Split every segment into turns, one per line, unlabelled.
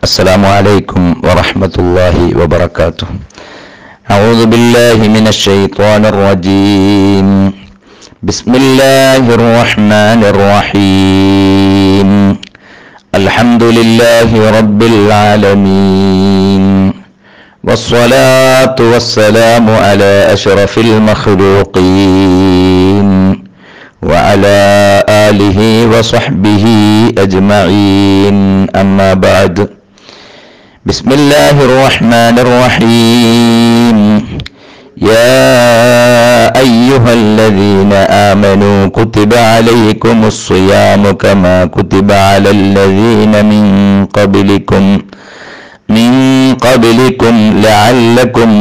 السلام عليكم ورحمة الله وبركاته أعوذ بالله من الشيطان الرجيم بسم الله الرحمن الرحيم الحمد لله رب العالمين والصلاة والسلام على أشرف المخلوقين وعلى آله وصحبه أجمعين أما بعد بسم الله الرحمن الرحيم يا أيها الذين آمنوا كتب عليكم الصيام كما كتب على الذين من قبلكم من قبلكم لعلكم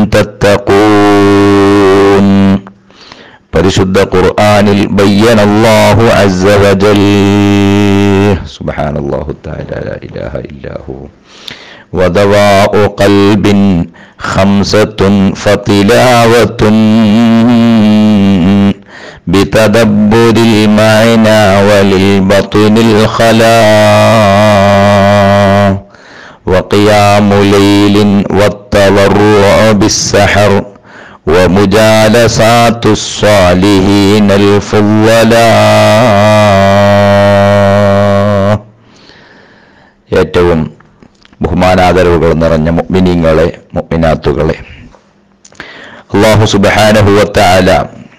تتقون പരിശുദ്ധ ഖുർആനിൽ ബയ്യന അല്ലാഹു അസ്സ വജൽ സുബ്ഹാനല്ലാഹു തആല ലാ ഇലാഹ ഇല്ലാഹു ودواء قلب خمسة فطلاوة بتدبر المعنى وللبطن الخلاء وقيام ليل والتضرع بالسحر ومجالسات الصالحين الفضلاء ഏറ്റവും ബഹുമാനാദരവുകൾ നിറഞ്ഞ മുഅ്മിനീങ്ങളെ മുഅ്മിനാത്തുകളെ അള്ളാഹു സുബ്ഹാനഹുവത്തആല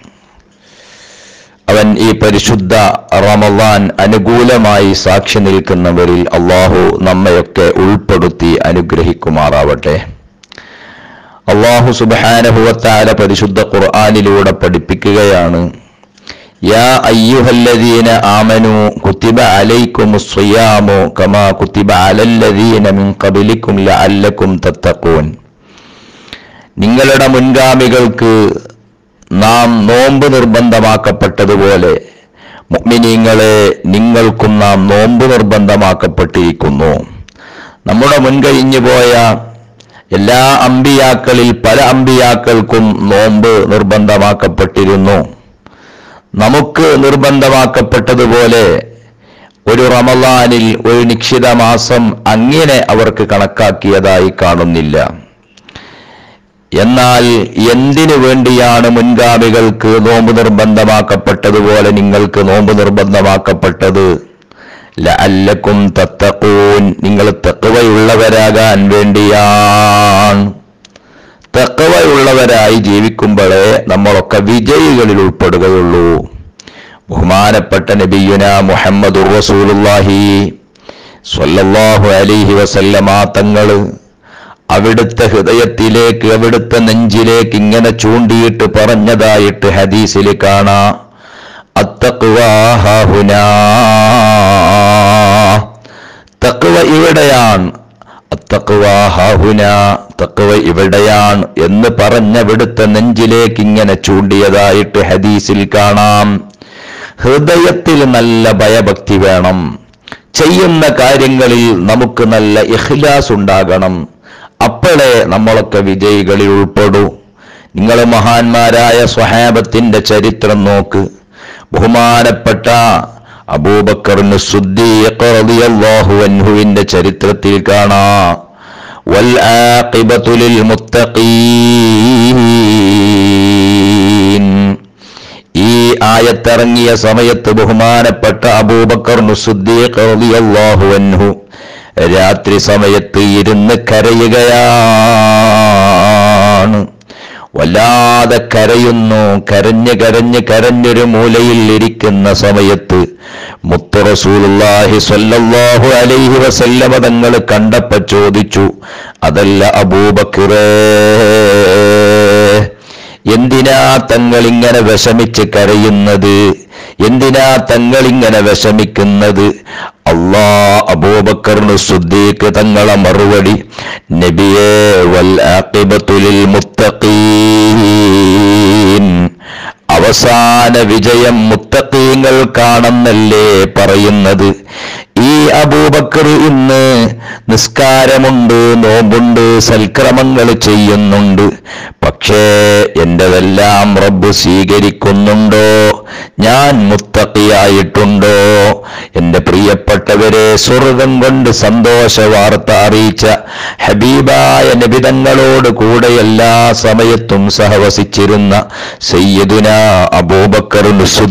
അവൻ ഈ പരിശുദ്ധ റമദാൻ അനുകൂലമായി സാക്ഷി നിൽക്കുന്നവരിൽ അള്ളാഹു നമ്മയൊക്കെ ഉൾപ്പെടുത്തി അനുഗ്രഹിക്കുമാറാവട്ടെ അള്ളാഹു സുബാനഹുവത്താല പരിശുദ്ധ ഖുർആാനിലൂടെ പഠിപ്പിക്കുകയാണ് യാ അയ്യുഹല്ലദീന ആമനു കുത്തിബ അലൈക്കും സ്വയാമു കമാ കുത്തിബ അലല്ലദീന മിൻ ഖബലിക്കും ലഅല്ലക്കും തത്തഖൂൻ നിങ്ങളുടെ മുൻഗാമികൾക്ക് നാം നോമ്പ് നിർബന്ധമാക്കപ്പെട്ടതുപോലെ മുഅ്മിനീങ്ങളെ നിങ്ങൾക്കും നാം നോമ്പ് നിർബന്ധമാക്കപ്പെട്ടിരിക്കുന്നു നമ്മുടെ മുൻകഴിഞ്ഞു പോയ എല്ലാ അമ്പിയാക്കളിൽ പല അമ്പിയാക്കൾക്കും നോമ്പ് നിർബന്ധമാക്കപ്പെട്ടിരുന്നു നമുക്ക് നിർബന്ധമാക്കപ്പെട്ടതുപോലെ ഒരു റമലാനിൽ ഒരു നിശ്ചിത മാസം അങ്ങനെ അവർക്ക് കണക്കാക്കിയതായി കാണുന്നില്ല എന്നാൽ എന്തിനു വേണ്ടിയാണ് മുൻഗാമികൾക്ക് നോമ്പ് നിർബന്ധമാക്കപ്പെട്ടതുപോലെ നിങ്ങൾക്ക് നോമ്പ് നിർബന്ധമാക്കപ്പെട്ടത് ലഅല്ലക്കും തത്തഖൂൻ നിങ്ങൾ തക്കവയുള്ളവരാകാൻ വേണ്ടിയാണ് തക്കവയുള്ളവരായി ജീവിക്കുമ്പോഴേ നമ്മളൊക്കെ വിജയികളിൽ ഉൾപ്പെടുകയുള്ളൂ ബഹുമാനപ്പെട്ട നബിയുന മുഹമ്മദ് റസൂലുള്ളാഹി സ്വല്ലല്ലാഹു അലൈഹി വസല്ലമ തങ്ങള് അവിടുത്തെ ഹൃദയത്തിലേക്ക് അവിടുത്തെ നെഞ്ചിലേക്ക് ഇങ്ങനെ ചൂണ്ടിയിട്ട് പറഞ്ഞതായിട്ട് ഹദീസിൽ കാണാ അത്തക്കുവാഹുനാ തക്കുവ ഇവിടെയാണ് അത്തക്കുവാഹുന തക്കുവ ഇവിടെയാണ് എന്ന് പറഞ്ഞവിടുത്തെ നെഞ്ചിലേക്ക് ഇങ്ങനെ ചൂണ്ടിയതായിട്ട് ഹദീസിൽ കാണാം ഹൃദയത്തിൽ നല്ല ഭയഭക്തി വേണം ചെയ്യുന്ന കാര്യങ്ങളിൽ നമുക്ക് നല്ല ഇഖ്ലാസ് ഉണ്ടാകണം അപ്പോഴേ നമ്മളൊക്കെ വിജയികളിൽ ഉൾപ്പെടൂ നിങ്ങൾ മഹാന്മാരായ സ്വഹാബത്തിന്റെ ചരിത്രം നോക്ക് ബഹുമാനപ്പെട്ട അബൂബക്കറിന് സുദ്ദീഖ്ഹുവിന്റെ ചരിത്രത്തിൽ കാണാ വൽആഖിബത്തുലിൽ മുത്തഖീൻ ഈ ആയത്തിറങ്ങിയ സമയത്ത് ബഹുമാനപ്പെട്ട അബൂബക്കറിന് സുദ്ദീഖ്ഹു രാത്രി സമയത്ത് ഇരുന്ന് കരയുകയാണ് വല്ലാതെ കരയുന്നു കരഞ്ഞ് കരഞ്ഞ് കരഞ്ഞൊരു മൂലയിൽ ഇരിക്കുന്ന സമയത്ത് മുത്ത് റസൂലുള്ളാഹി സ്വല്ലല്ലാഹു അലൈഹി വസല്ലമ തങ്ങൾ കണ്ടപ്പോ ചോദിച്ചു അതല്ല അബൂബക്കറേ എന്തിനാ തങ്ങൾ ഇങ്ങനെ വിഷമിച്ച് കരയുന്നത് എന്തിനാ തങ്ങൾ ഇങ്ങനെ വിഷമിക്കുന്നത് അള്ളാ അബൂബക്കറിന് സുദ്ദീഖ് തങ്ങളെ മറുപടി നബിയേ വൽ ആഖിബത്തുലിൽ മുത്തഖീൻ അവസാന വിജയം മുത്തഖീങ്ങൾക്കാണെന്നല്ലേ പറയുന്നത് ഈ അബൂബക്കർ ഇന്ന് നിസ്കാരമുണ്ട് നോമ്പുണ്ട് സൽക്രമങ്ങൾ ചെയ്യുന്നുണ്ട് പക്ഷേ എന്റെതെല്ലാം റബ്ബ് സ്വീകരിക്കുന്നുണ്ടോ ഞാൻ മുത്തക്കിയായിട്ടുണ്ടോ എന്റെ പ്രിയപ്പെട്ടവരെ സ്വർഗം കൊണ്ട് സന്തോഷ വാർത്ത അറിയിച്ച ഹബീബായ നബിതങ്ങളോട് കൂടെ എല്ലാ സമയത്തും സഹവസിച്ചിരുന്ന സയ്യിദുന അബൂബക്കർ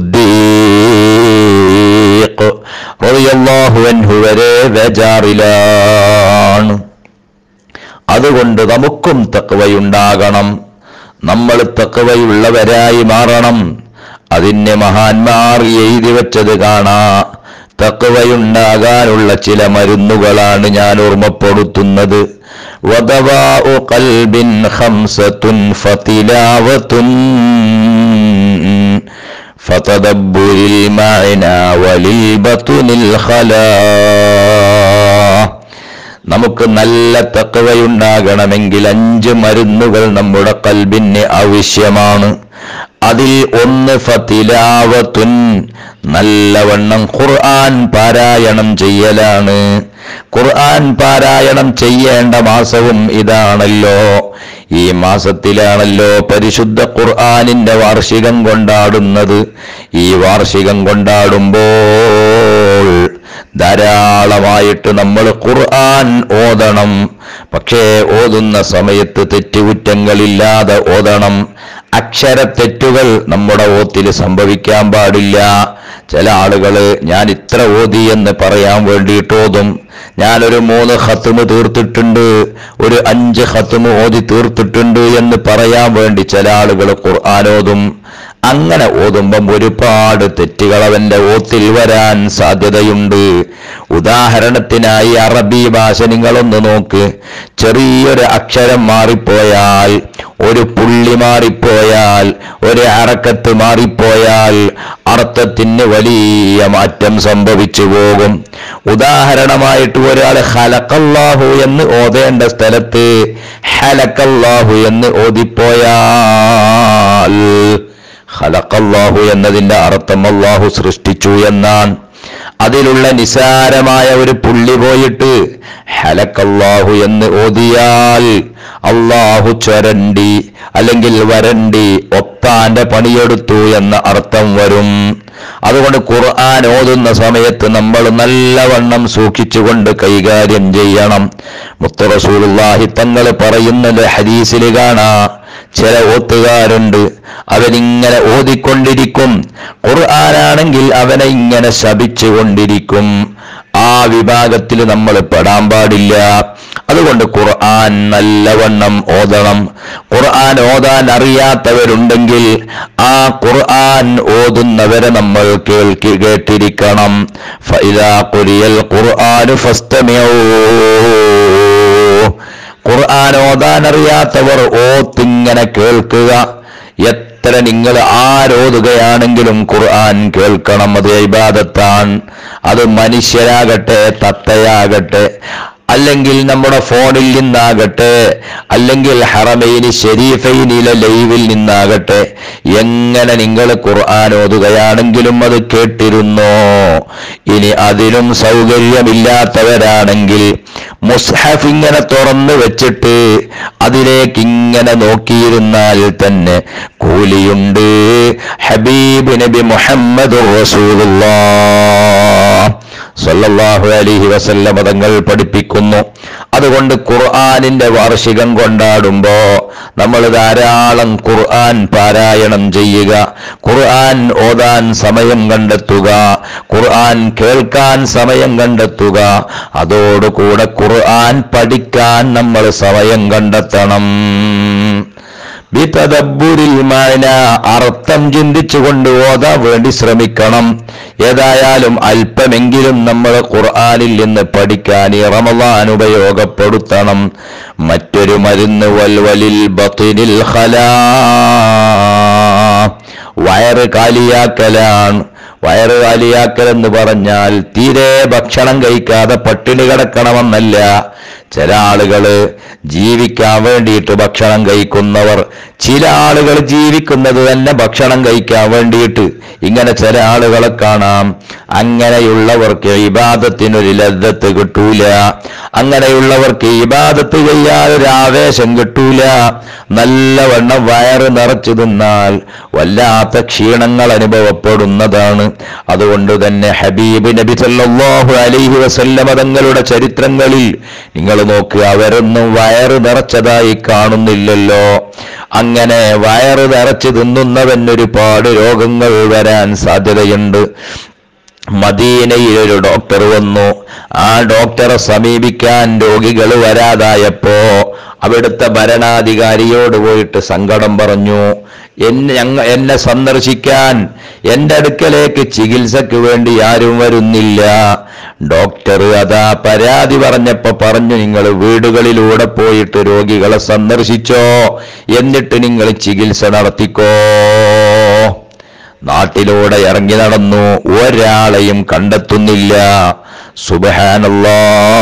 സുദ്ദീഖ് റളിയല്ലാഹു അൻഹു വരെ ബേജാറിലാണ് അതുകൊണ്ട് നമുക്കും തക്കവയുണ്ടാകണം നമ്മൾ തക്കവയുള്ളവരായി മാറണം അതിന് മഹാന്മാർ എഴുതി വച്ചത് കാണാ തക്കവയുണ്ടാകാനുള്ള ചില മരുന്നുകളാണ് ഞാൻ ഓർമ്മപ്പെടുത്തുന്നത് വദവാഉ ഖൽബിൻ ഖംസത്തുൻ ഫതിലാവത്തുൻ فتدبر المعنى وللبطن الخلا നമുക്ക് നല്ല തക്കവയുണ്ടാകണമെങ്കിൽ അഞ്ച് മരുന്നുകൾ നമ്മുടെ കൽബിന് ആവശ്യമാണ് അതിൽ ഒന്ന് ഫതിലാവത്തുൻ നല്ലവണ്ണം ഖുർആൻ പാരായണം ചെയ്യലാണ് ഖുർആൻ പാരായണം ചെയ്യേണ്ട മാസവും ഇതാണല്ലോ ഈ മാസത്തിലാണല്ലോ പരിശുദ്ധ ഖുർആനിന്റെ വാർഷികം കൊണ്ടാടുന്നത് ഈ വാർഷികം കൊണ്ടാടുമ്പോൾ ധാരാളമായിട്ട് നമ്മൾ ഖുർആൻ ഓതണം പക്ഷേ ഓതുന്ന സമയത്ത് തെറ്റുകുറ്റങ്ങളില്ലാതെ ഓതണം അക്ഷരത്തെറ്റുകൾ നമ്മുടെ ഓത്തിൽ സംഭവിക്കാൻ പാടില്ല ചില ആളുകള് ഞാൻ ഇത്ര ഓതി എന്ന് പറയാൻ വേണ്ടിയിട്ട് ഓതും ഞാനൊരു മൂന്ന് ഹത്തുമ് തീർത്തിട്ടുണ്ട് ഒരു അഞ്ച് ഹത്തുമ് ഓതി തീർത്തിട്ടുണ്ട് എന്ന് പറയാൻ വേണ്ടി ചില ആളുകൾ ഖുർആാനോതും അങ്ങനെ ഓതുമ്പം ഒരുപാട് തെറ്റുകൾ അവന്റെ ഓത്തിൽ വരാൻ സാധ്യതയുണ്ട് ഉദാഹരണത്തിനായി അറബി ഭാഷ നിങ്ങളൊന്ന് നോക്ക് ചെറിയൊരു അക്ഷരം മാറിപ്പോയാൽ ഒരു പുള്ളി മാറിപ്പോയാൽ ഒരു അറക്കത്ത് മാറിപ്പോയാൽ അർത്ഥത്തിന് വലിയ മാറ്റം സംഭവിച്ചു പോകും ഉദാഹരണമായിട്ട് ഒരാൾ ഹലക്കല്ലാഹു എന്ന് ഓതേണ്ട സ്ഥലത്ത് ഹലക്കല്ലാഹു എന്ന് ഓതിപ്പോയാൽ ഹലക്കല്ലാഹു എന്നതിന്റെ അർത്ഥം അള്ളാഹു സൃഷ്ടിച്ചു എന്നാണ് അതിലുള്ള നിസാരമായ ഒരു പുള്ളി പോയിട്ട് ഹലക്കല്ലാഹു എന്ന് ഓതിയാൽ അള്ളാഹു ചൊരണ്ടി അല്ലെങ്കിൽ വരണ്ടി ഒത്താന്റെ പണിയെടുത്തു എന്ന അർത്ഥം വരും അതുകൊണ്ട് ഖുർആൻ ഓതുന്ന സമയത്ത് നമ്മൾ നല്ലവണ്ണം സൂക്ഷിച്ചുകൊണ്ട് കൈകാര്യം ചെയ്യണം മുത്തറസൂലുള്ളാഹി തങ്ങൾ പറയുന്നത് ഹദീസിൽ കാണാ ചില ഓത്തുകാരുണ്ട് അവനിങ്ങനെ ഓതിക്കൊണ്ടിരിക്കും ഖുർആനാണെങ്കിൽ അവനെ ഇങ്ങനെ ശപിച്ചുകൊണ്ടിരിക്കും ആ വിഭാഗത്തിൽ നമ്മൾ പെടാൻ പാടില്ല അതുകൊണ്ട് ഖുർആൻ നല്ലവണ്ണം ഓതണം ഖുർആൻ ഓതാൻ അറിയാത്തവരുണ്ടെങ്കിൽ ആ ഖുർആൻ ഓതുന്നവരെ നമ്മൾ കേൾക്കി കേട്ടിരിക്കണം ഫൈദാ ഖുരിയൽ ഖുർആൻ ഫസ്തമിഊ ഖുർആൻ ഓതാൻ അറിയാത്തവർ ഓത്തിങ്ങനെ കേൾക്കുക എത്ര നിങ്ങൾ ആരോതുകയാണെങ്കിലും ഖുർആൻ കേൾക്കണം അത് ഇബാദത്താണ് അത് മനുഷ്യരാകട്ടെ തത്തയാകട്ടെ അല്ലെങ്കിൽ നമ്മുടെ ഫോണിൽ നിന്നാകട്ടെ അല്ലെങ്കിൽ ഹറമൈനി ഷെരീഫൈനിലെ ലൈവിൽ നിന്നാകട്ടെ എങ്ങനെ നിങ്ങൾ ഖുർആൻ ഓതുകയാണെങ്കിലും അത് കേട്ടിരുന്നോ ഇനി അതിനും സൗകര്യമില്ലാത്തവരാണെങ്കിൽ മുസ്ഹഫ് ഇങ്ങനെ തുറന്നു വെച്ചിട്ട് അതിലേക്ക് ഇങ്ങനെ നോക്കിയിരുന്നാൽ തന്നെ കൂലിയുണ്ട് ഹബീബ് നബി മുഹമ്മദ് സല്ലല്ലാഹു അലൈഹി വസല്ലം തങ്ങൾ പഠിപ്പിക്കുന്നു അതുകൊണ്ട് ഖുർആനിന്റെ വാർഷികം കൊണ്ടാടുമ്പോ നമ്മൾ ധാരാളം ഖുർആൻ പാരായണം ചെയ്യുക ഖുർആൻ ഓതാൻ സമയം കണ്ടെത്തുക ഖുർആൻ കേൾക്കാൻ സമയം കണ്ടെത്തുക അതോടുകൂടെ ഖുർആൻ പഠിക്കാൻ നമ്മൾ സമയം കണ്ടെത്തണം ബിതദബ്ബുരിൽ മഅന അർത്ഥം ചിന്തിച്ചുകൊണ്ട് ഓതാൻ വേണ്ടി ശ്രമിക്കണം ഏതായാലും അല്പമെങ്കിലും നമ്മൾ ഖുർആനിൽ നിന്ന് പഠിക്കാൻ ഈ റമളാൻ ഉപയോഗപ്പെടുത്തണം മറ്റൊരു മരുന്ന് വൽവലിൽ ബത്തിനിൽ ഖലാ വയറ് കാലിയാക്കലാണ് വയറ് കാലിയാക്കൽ എന്ന് പറഞ്ഞാൽ തീരെ ഭക്ഷണം കഴിക്കാതെ പട്ടിണി കിടക്കണമെന്നല്ല ചില ആളുകള് ജീവിക്കാൻ വേണ്ടിയിട്ട് ഭക്ഷണം കഴിക്കുന്നവർ ചില ആളുകൾ ജീവിക്കുന്നത് തന്നെ ഭക്ഷണം കഴിക്കാൻ വേണ്ടിയിട്ട് ഇങ്ങനെ ചില ആളുകളെ കാണാം അങ്ങനെയുള്ളവർക്ക് ഇബാദത്തിനൊരു ലദ്ദത്ത് കിട്ടൂല അങ്ങനെയുള്ളവർക്ക് ഇബാദത്ത് ചെയ്യാൻ ഒരു ആവേശം കിട്ടൂല നല്ലവണ്ണം വയറ് നിറച്ചു തിന്നാൽ വല്ലാത്ത ക്ഷീണങ്ങൾ അനുഭവപ്പെടുന്നതാണ് അതുകൊണ്ട് തന്നെ ഹബീബ് നബി സല്ലല്ലാഹു അലൈഹി വസല്ലമ തങ്ങളുടെ ചരിത്രങ്ങളിൽ നിങ്ങൾ നോക്കുക അവരൊന്നും വയറ് നിറച്ചതായി കാണുന്നില്ലല്ലോ അങ്ങനെ വയറ് നിറച്ച് തിന്നുന്നവൻ ഒരുപാട് രോഗങ്ങൾ വരാൻ സാധ്യതയുണ്ട് മദീനയിൽ ഒരു ഡോക്ടർ വന്നു ആ ഡോക്ടറെ സമീപിക്കാൻ രോഗികൾ വരാതായപ്പോ അവിടുത്തെ ഭരണാധികാരിയോട് പോയിട്ട് സങ്കടം പറഞ്ഞു എന്നെ ഞങ്ങ എന്നെ സന്ദർശിക്കാൻ എന്റെ അടുക്കലേക്ക് ചികിത്സക്ക് വേണ്ടി ആരും വരുന്നില്ല ഡോക്ടർ അതാ പരാതി പറഞ്ഞപ്പോ പറഞ്ഞു നിങ്ങൾ വീടുകളിലൂടെ പോയിട്ട് രോഗികളെ സന്ദർശിച്ചോ എന്നിട്ട് നിങ്ങൾ ചികിത്സ നടത്തിക്കോ നാട്ടിലൂടെ ഇറങ്ങി നടന്നു ഒരാളെയും കണ്ടെത്തുന്നില്ല സുബഹാനല്ലാ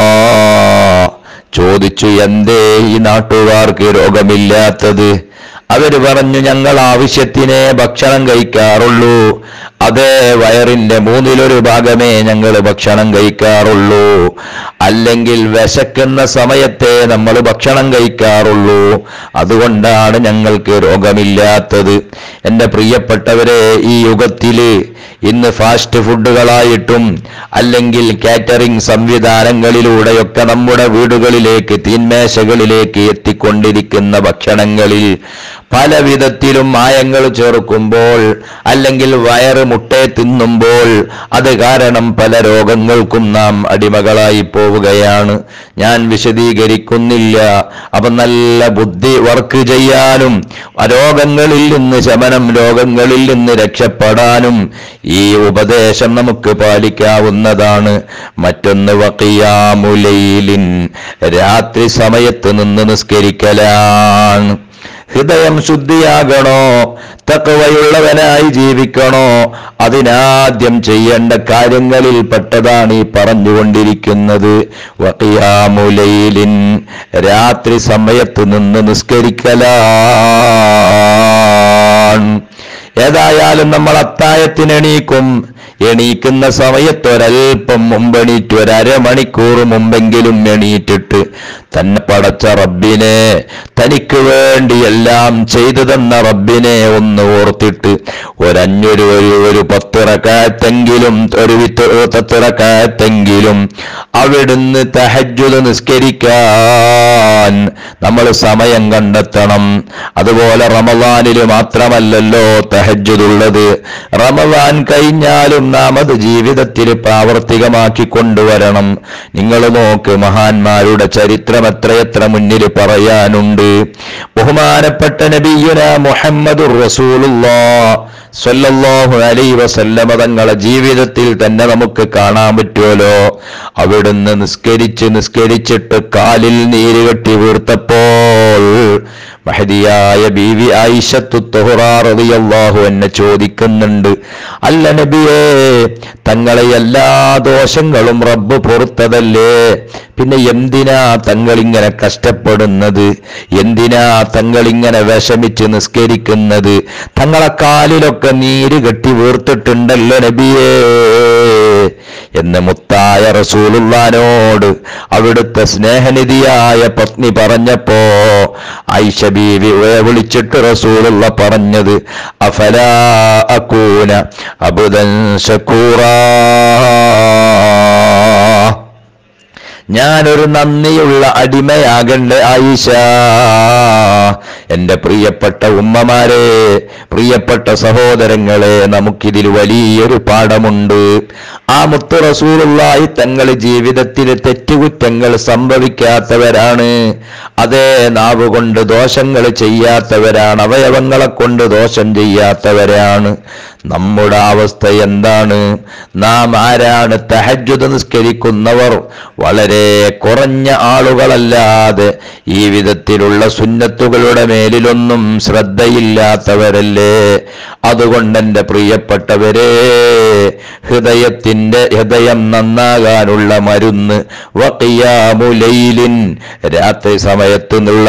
ചോദിച്ചു എന്തേ ഈ നാട്ടുകാർക്ക് രോഗമില്ലാത്തത് അവര് പറഞ്ഞു ഞങ്ങൾ ആവശ്യത്തിനെ ഭക്ഷണം കഴിക്കാറുള്ളൂ അതേ വയറിന്റെ മൂന്നിലൊരു ഭാഗമേ ഞങ്ങൾ ഭക്ഷണം കഴിക്കാറുള്ളൂ അല്ലെങ്കിൽ വിശക്കുന്ന സമയത്തെ നമ്മൾ ഭക്ഷണം കഴിക്കാറുള്ളൂ അതുകൊണ്ടാണ് ഞങ്ങൾക്ക് രോഗമില്ലാത്തത് എൻ്റെ പ്രിയപ്പെട്ടവരെ ഈ യുഗത്തില് ഇന്ന് ഫാസ്റ്റ് ഫുഡുകളായിട്ടും അല്ലെങ്കിൽ കാറ്ററിംഗ് സംവിധാനങ്ങളിലൂടെയൊക്കെ നമ്മുടെ വീടുകളിലേക്ക് തീന്മേശകളിലേക്ക് എത്തിക്കൊണ്ടിരിക്കുന്ന ഭക്ഷണങ്ങളിൽ പല വിധത്തിലും മായങ്ങൾ ചേർക്കുമ്പോൾ അല്ലെങ്കിൽ വയറ് മുട്ടയെ തിന്നുമ്പോൾ അത് കാരണം പല രോഗങ്ങൾക്കും നാം അടിമകളായി പോവുകയാണ് ഞാൻ വിശദീകരിക്കുന്നില്ല അപ്പൊ നല്ല ബുദ്ധി വർക്ക് ചെയ്യാനും രോഗങ്ങളിൽ നിന്ന് ശമനം രോഗങ്ങളിൽ നിന്ന് രക്ഷപ്പെടാനും ഈ ഉപദേശം നമുക്ക് പാലിക്കാവുന്നതാണ് മറ്റൊന്ന് വക്കിയാമുലയിലിൻ രാത്രി സമയത്ത് നിന്ന് നിസ്കരിക്കലാണ് ഹൃദയം ശുദ്ധിയാകണോ തക്കവയുള്ളവനായി ജീവിക്കണോ അതിനാദ്യം ചെയ്യേണ്ട കാര്യങ്ങളിൽ പെട്ടതാണ് ഈ പറഞ്ഞുകൊണ്ടിരിക്കുന്നത് വക്കിയാമുലയിലിൻ രാത്രി സമയത്ത് നിന്ന് നിസ്കരിക്കലാണ് ഏതായാലും നമ്മൾ അത്തായത്തിന് എണീക്കും എണീക്കുന്ന സമയത്ത് ഒരൽപ്പം മുമ്പെണീറ്റ് ഒരു അരമണിക്കൂർ മുമ്പെങ്കിലും എണീറ്റിട്ട് തന്നെ പടച്ച റബ്ബിനെ തനിക്ക് വേണ്ടി എല്ലാം ചെയ്തു തന്ന റബ്ബിനെ ഒന്ന് ഓർത്തിട്ട് ഒരഞ്ഞൊരു ഒരു ഒരു പത്തിറക്കാത്തെങ്കിലും ഒരു വിത്ത് പത്തിറക്കാത്തെങ്കിലും അവിടുന്ന് തഹജ്ജുദ് നിസ്കരിക്കാൻ നമ്മൾ സമയം കണ്ടെത്തണം അതുപോലെ റമദാനിൽ മാത്രമല്ലല്ലോ തഹജ്ജുദുള്ളത് റമദാൻ കഴിഞ്ഞാലും നാം അത് ജീവിതത്തിൽ പ്രാവർത്തികമാക്കി കൊണ്ടുവരണം നിങ്ങൾ നോക്ക് മഹാന്മാരുടെ ചരിത്രം എത്രയെത്ര മുന്നിൽ പറയാനുണ്ട് ബഹുമാനപ്പെട്ട നബിയുന മുഹമ്മദുർ റസൂലുള്ളാ സ്വല്ലല്ലാഹു അലൈഹി വസല്ലമ തങ്ങളെ ജീവിതത്തിൽ തന്നെ നമുക്ക് കാണാൻ പറ്റുമല്ലോ അവിടുന്ന് നിസ്കരിച്ച് നിസ്കരിച്ചിട്ട് കാലിൽ നീര് കെട്ടി വീർത്തപ്പോൾ മഹദിയായ ബീവി ആയിഷത്തു റളിയല്ലാഹു എന്നെ ചോദിക്കുന്നുണ്ട് അല്ല നബിയേ തങ്ങളെ എല്ലാ ദോഷങ്ങളും റബ്ബ് പുറത്തതല്ലേ പിന്നെ എന്തിനാ തങ്ങളിങ്ങനെ കഷ്ടപ്പെടുന്നത് എന്തിനാ തങ്ങളിങ്ങനെ വിഷമിച്ച് നിസ്കരിക്കുന്നത് തങ്ങളെ കാലിലൊക്കെ നീര് കെട്ടി വീർത്തിട്ടുണ്ടല്ലോ നബിയേ എന്ന് മുത്തായ റസൂലുള്ളാനോട് അവിടുത്തെ സ്നേഹനിധിയായ പത്നി പറഞ്ഞപ്പോ ഐഷ ബീവി വിളിച്ചിട്ട് റസൂലുള്ള പറഞ്ഞത് അഫലാ അക്കൂന അബുദൻ ശക്കൂറാ ഞാനൊരു നന്ദിയുള്ള അടിമയാകണ്ടേ ആയിഷ എന്റെ പ്രിയപ്പെട്ട ഉമ്മമാരെ പ്രിയപ്പെട്ട സഹോദരങ്ങളെ നമുക്കിതിൽ വലിയൊരു പാഠമുണ്ട് ആ മുത്തു റസൂലുള്ളായി തങ്ങൾ ജീവിതത്തിൽ തെറ്റുകുറ്റങ്ങൾ സംഭവിക്കാത്തവരാണ് അതേ നാവ് കൊണ്ട് ദോഷങ്ങൾ ചെയ്യാത്തവരാണ് അവയവങ്ങളെ കൊണ്ട് ദോഷം ചെയ്യാത്തവരാണ് നമ്മുടെ അവസ്ഥ എന്താണ് നാം ആരാണ് തഹജ്ജുദ് നിസ്കരിക്കുന്നവർ വളരെ കുറഞ്ഞ ആളുകളല്ലാതെ ഈ വിധത്തിലുള്ള സുന്നത്തുകളുടെ മേലിലൊന്നും ശ്രദ്ധയില്ലാത്തവരല്ലേ അതുകൊണ്ട് എൻ്റെ പ്രിയപ്പെട്ടവരെ ഹൃദയത്തിന്റെ ഹൃദയം നന്നാകാനുള്ള മരുന്ന് വക്കിയാമുലൈലിൻ രാത്രി സമയത്ത് നിന്നുള്ള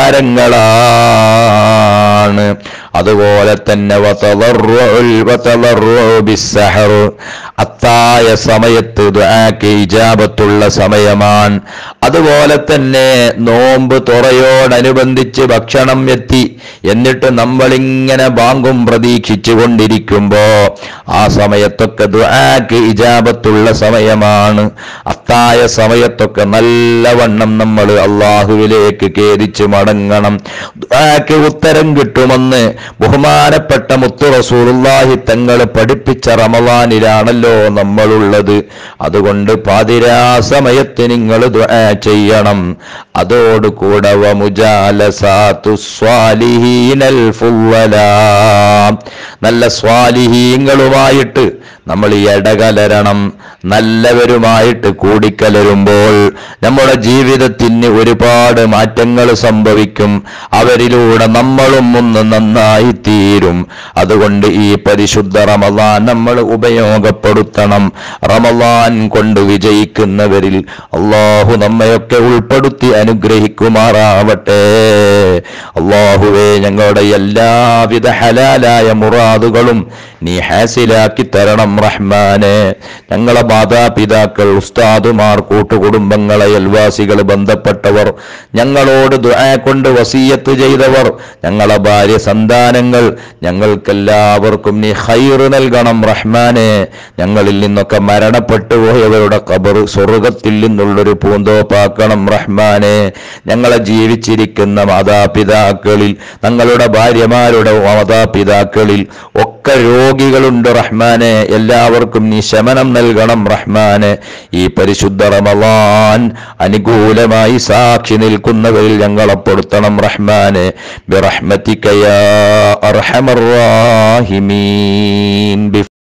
നിസ്കാരങ്ങളാണ് അതുപോലെ തന്നെ വതളർറുൽ വതളർറു ബിസ്സഹർ അത്തായ സമയത്ത് ദുആക്ക് ഇജാബത്തുള്ള സമയമാണ് അതുപോലെ തന്നെ നോമ്പ് തുറയോടനുബന്ധിച്ച് ഭക്ഷണം എത്തി എന്നിട്ട് നമ്മളിങ്ങനെ ബാങ്കും പ്രതീക്ഷിച്ചു കൊണ്ടിരിക്കുമ്പോ ആ സമയത്തൊക്കെ ദുആക്ക് ഇജാബത്തുള്ള സമയമാണ് അത്തായ സമയത്തൊക്കെ നല്ലവണ്ണം നമ്മൾ അള്ളാഹുവിലേക്ക് ഖേദിച്ച് മടങ്ങണം ദുആക്ക് ഉത്തരം കിട്ടുമെന്ന് ബഹുമാനപ്പെട്ട മുത്തു റസൂലുള്ളാഹി തങ്ങൾ പഠിപ്പിച്ച റമളാനിലാണല്ലോ നമ്മളുള്ളത് അതുകൊണ്ട് പാതിരാ സമയത്ത് നിങ്ങൾ ദുആ ചെയ്യണം അതോടുകൂടെ വമുജാലസാത്തു സ്വാലിഹീനൽ ഫുവ്വലാ നല്ല സ്വാലിഹീങ്ങളുമായിട്ട് നമ്മൾ ഈ ഇടകലരണം നല്ലവരുമായിട്ട് കൂടിക്കലരുമ്പോൾ നമ്മുടെ ജീവിതത്തിന് ഒരുപാട് മാറ്റങ്ങൾ സംഭവിക്കും അവരിലൂടെ നമ്മളും ഒന്ന് നന്നായി തീരും അതുകൊണ്ട് ഈ പരിശുദ്ധ റമദാൻ നമ്മൾ ഉപയോഗപ്പെടുത്തണം റമദാൻ കൊണ്ട് വിജയിക്കുന്നവരിൽ അള്ളാഹു നമ്മയൊക്കെ ഉൾപ്പെടുത്തി അനുഗ്രഹിക്കുമാറാവട്ടെ അള്ളാഹുവേ ഞങ്ങളുടെ എല്ലാവിധ ഹലാലായ മുറാദുകളും നീ ഹാസിലാക്കി തരണം റഹ്മാനെ ഞങ്ങളെ മാതാപിതാക്കൾ ഉസ്താദുമാർ കൂട്ടുകുടുംബങ്ങളെ അയൽവാസികൾ ബന്ധപ്പെട്ടവർ ഞങ്ങളോട് ദുആ കൊണ്ട് വസീയത്ത് ചെയ്തവർ ഞങ്ങളെ ഭാര്യ സന്താനങ്ങൾ ഞങ്ങൾക്കെല്ലാവർക്കും നീ ഹൈറ് നൽകണം റഹ്മാനെ ഞങ്ങളിൽ നിന്നൊക്കെ മരണപ്പെട്ടു പോയവരുടെ കബർ സ്വർഗത്തിൽ നിന്നുള്ളൊരു പൂന്തോപ്പാക്കണം റഹ്മാനെ ഞങ്ങളെ ജീവിച്ചിരിക്കുന്ന മാതാപിതാക്കളിൽ ഞങ്ങളുടെ ഭാര്യമാരുടെ മാതാപിതാക്കളിൽ ഒക്കെ രോഗികളുണ്ട് റഹ്മാനെ എല്ലാവർക്കും നീ ശമനം നൽകണം റഹ്മാനെ ഈ പരിശുദ്ധ റമളാൻ അനുകൂലമായി സാക്ഷി നിൽക്കുന്നവരിൽ ഞങ്ങളപ്പെടുത്തണം റഹ്മാനെ ബിറഹ്മതിക യാ അർഹമർ റാഹിമീൻ